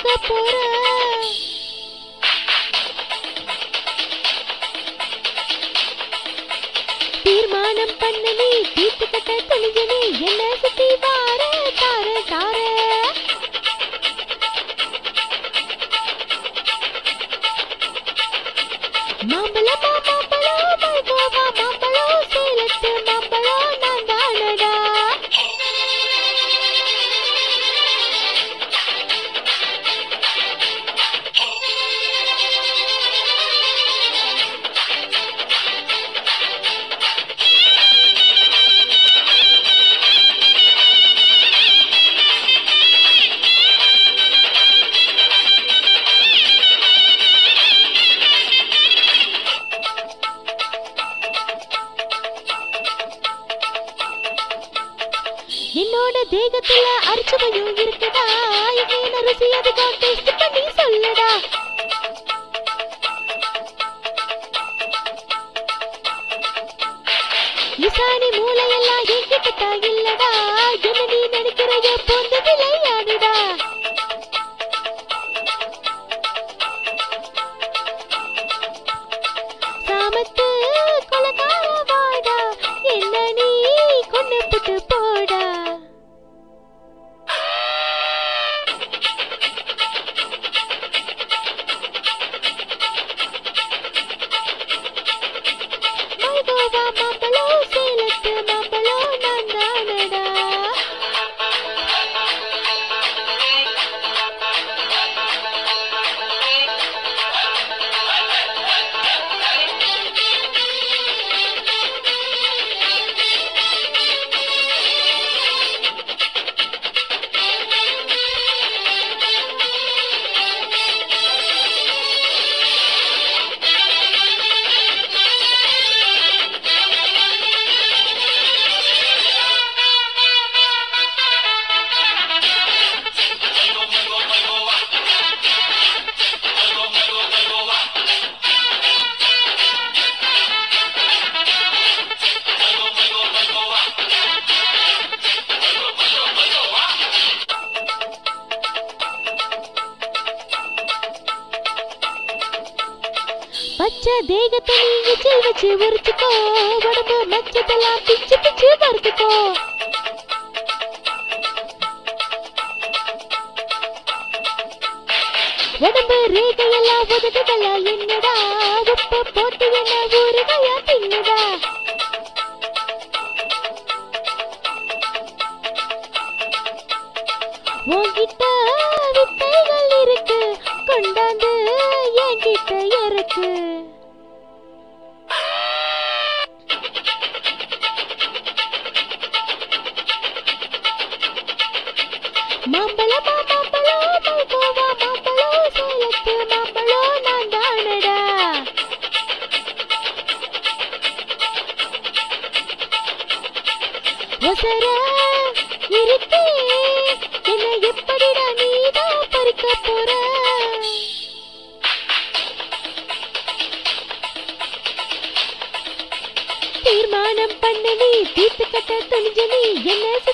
பறிக்க போற தீர்மானம் பண்ண நீ தீர்த்து கட்ட துணிஞ்ச நீ என்ன சுத்தி வார தார தார மாம்பழமா மாம்பழம் மல்கோவா மாம்பழம் சேலத்து மாம்பழம் நான் தானடா என்னோட தேகத்துல அரிச்சுவையும் இருக்குடா என்ன ருசி அதுதான் டேஸ்ட் பண்ணி சொல்லுடா இசானி மூளையெல்லாம் என்கிட்ட இல்லடா என்ன நீ நினைக்கிறைய போந்து விளையாடுடா சாமத்து கொலகார வாடா என்ன நீ கொண்டு புட்டு போடா மல்கோவா மாம்பழம் சேலத்து மாம்பழம் நான் தானடா பச்சை தேகத்தை நீ எச்சில் வச்சு உரிச்சுக்கோ உடம்பு மச்சத்தெல்லாம் பிச்சு பிச்சு வறுத்துக்கோ உடம்பு ரேகையெல்லாம் உதடுகளா என்னடா உப்பு போட்டு என்ன ஊறுகையா தின்னுடா உன்கிட்ட வித்தைகள் இருக்கு கொண்டாந்து என்கிட்ட இருக்கு மாம்பழமா மாம்பழம் மல்கோவா மாம்பழம் சேலத்து மாம்பழம் நான் தானடா ஒசர இருக்கே என்ன எப்படிடா நீதான் பறிக்க போற தீர்மானம் பண்ண நீ தீர்த்து கட்ட துணிஞ்ச நீ என்ன